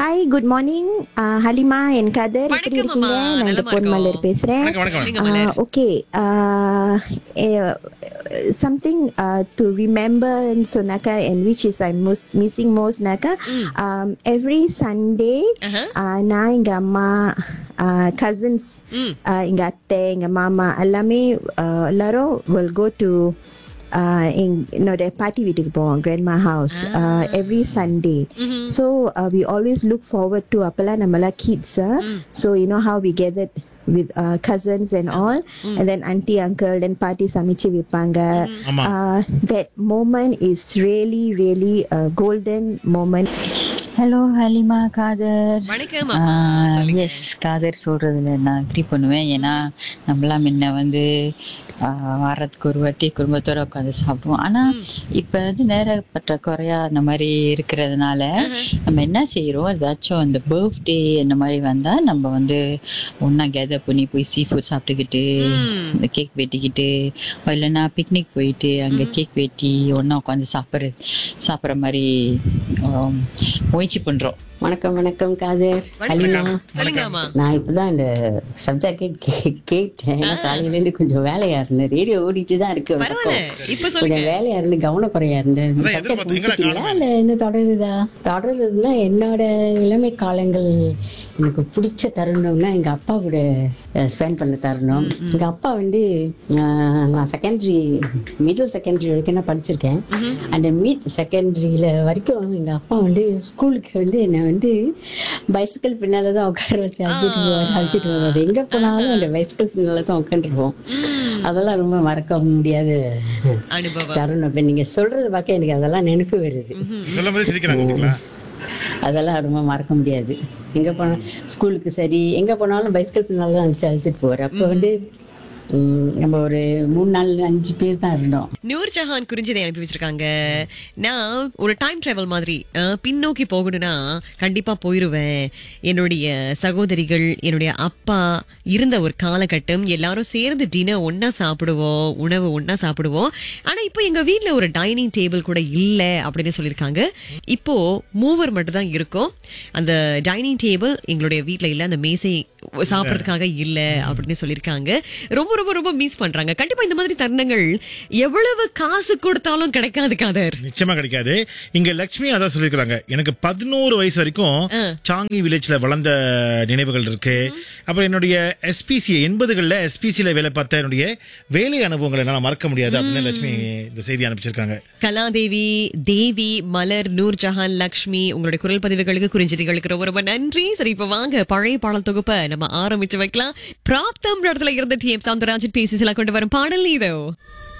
Hi good morning Halima N Kadar எப்படி வணக்கம் இருக்கீங்க அம்மா, நான் இந்த நலமா பொன் மலர் இருக்கோம். பேசுறேன் வணக்கம் வணக்கம் சொல்லுங்க Malar. Okay something to remember சொன்னாக்கா and which is I most missing மோஸ்ட்னாக்கா every Sunday நான் எங்க அம்மா கசின்ஸ் ம். எங்க அத்தை எங்க மாமா எல்லாமே uh, எல்லாரும் வில் கோ டு என்னோட பாட்டி வீட்டுக்கு போவோம் grandma house every Sunday so we always look forward to அப்பெல்லாம் நம்மளாம் kids so you know how we gather with uh, cousins and all and then auntie uncle then party சமைச்சு வைப்பாங்க ஆமா. uh, that moment is really really a golden moment hello Halima Kadar வணக்கம் அம்மா. சொல்லுங்க. S Kader சொல்றதுல நான் அக்ரி பண்ணுவேன் ஏன்னா நம்மளாம் முன்ன வந்து ஆஹ், வாரத்துக்கு ஒரு வாட்டி குடும்பத்தோட உட்காந்து சாப்பிடுவோம் ஆனா இப்ப வந்து நேர பற்றாக்குறையா அந்த மாதிரி இருக்கிறதுனால நம்ம என்ன செய்யறோம் ஏதாச்சும் அந்த பர்த்டே அந்த மாதிரி வந்தா நம்ம வந்து ஒன்னா கேதர் பண்ணி போய் சீ ஃபுட் சாப்பிட்டுக்கிட்டு இந்த கேக் வெட்டிக்கிட்டு இல்லைன்னா பிக்னிக் போயிட்டு அங்க கேக் வெட்டி ஒண்ணா உட்காந்து சாப்பிட்றது சாப்பிட்ற மாதிரி ஆம், முயற்சி பண்றோம் வணக்கம் வணக்கம் காதர் ஹலிமா சொல்லுங்க அம்மா நான் இப்பதான் இந்த சப்ஜெக்டே கேட்டேன் ஏன்னா காலையில இருந்து கொஞ்சம் வேலையா இருந்தேன் ரேடியோ ஓடிட்டு தான் இருக்கு ஒரு பரவாயில்ல பக்கம். இப்ப சொல்லுங்க கொஞ்சம் வேலையா இருந்து கவனக்குறையா இருந்தேன் அதான் சப்ஜெக்ட் எதிர்பார்த்தீங்களா முடிச்சிட்டீங்களா காணுமே. இல்ல என்ன தொடருதா தொடருதுன்னா என்னோட இளமை காலங்கள் எனக்கு பிடிச்ச தருணம்னா எங்க அப்பா கூட ஸ்பெண்ட் பண்ண தருணம் எங்க அப்பா வந்து அஹ், நான் செகண்டரி மிடில் செகண்டரி வரைக்கும் நான் படிச்சிருக்கேன் அந்த மிட் செகண்டரியில வரைக்கும் எங்க அப்பா வந்து ஸ்கூலுக்கு வந்து என்னை வந்து பைசிக்கல் பின்னால தான் உட்கார வச்சு அழைச்சிட்டு போவார் அழைச்சிட்டு போவார் எங்க போனாலும் அந்த பைசிக்கல் பின்னால தான் உட்காந்துருப்போம் அதெல்லாம் ரொம்ப மறக்க முடியாத அனுபவம் தருணம் இப்ப நீங்க சொல்றது பார்க்க எனக்கு அதெல்லாம் நினைப்பு வருது சொல்லும் போது சிரிக்கிறாங்க பாத்தீங்களா அதெல்லாம் ரொம்ப மறக்க முடியாது எங்க போனா ஸ்கூலுக்கு சரி எங்க போனாலும் பைசிக்கல் பின்னால தான் அழைச்சு அழைச்சிட்டு போவார் அப்போ வந்து ம், நம்ம ஒரு மூணு நாலு அஞ்சு பேர் தான் இருந்தோம் நூர் ஜஹான் குறிஞ்சதை அனுப்பி வச்சிருக்காங்க நான் ஒரு டைம் டிராவல் மாதிரி அஹ், பின்னோக்கி போகணும்னா கண்டிப்பா போயிருவேன் என்னுடைய சகோதரிகள் என்னுடைய அப்பா இருந்த ஒரு காலகட்டம் எல்லாரும் சேர்ந்து டின்னர் ஒண்ணா சாப்பிடுவோம் உணவு ஒண்ணா சாப்பிடுவோம் ஆனா இப்போ எங்க வீட்ல ஒரு டைனிங் டேபிள் கூட இல்ல அப்படின்னு சொல்லியிருக்காங்க இப்போ மூவர் மட்டும் தான் இருக்கும் அந்த டைனிங் டேபிள் எங்களுடைய வீட்ல இல்ல அந்த மேசை சாப்பிடறதுக்காக இல்ல அப்படின்னு சொல்லியிருக்காங்க ரொம்ப ரொம்ப ரொம்ப மிஸ் பண்றாங்க கண்டிப்பா இந்த மாதிரி தருணங்கள் எவ்வளவு காசு கொடுத்தாலும் கிடைக்காது காதர் நிச்சயமா கிடைக்காது இங்க லட்சுமி அதான் சொல்லிருக்காங்க எனக்கு பதினோரு வயசு வரைக்கும் சாங்கி வில்லேஜ்ல வளர்ந்த நினைவுகள் இருக்கு அப்புறம் என்னுடைய எஸ்பிசி எண்பதுகள்ல எஸ்பிசில வேலை பார்த்த என்னுடைய வேலை அனுபவங்களை என்னால மறக்க முடியாது அப்படின்னு லட்சுமி இந்த செய்தி அனுப்பிச்சிருக்காங்க கலாதேவி தேவி மலர் நூர் ஜஹான் லக்ஷ்மி உங்களுடைய குரல் பதிவுகளுக்கு குறிஞ்செடிகளுக்கு ரொம்ப ரொம்ப நன்றி சரி இப்ப வாங்க பழைய பாடல் தொகுப்பை நம்ம ஆரம்பிச்சு வைக்கலாம் பிராப்தம் இடத்துல இருந்த டி எம் சவுந்தரராஜன் பேசி சில கொண்டு வரும் பாடல் இதோ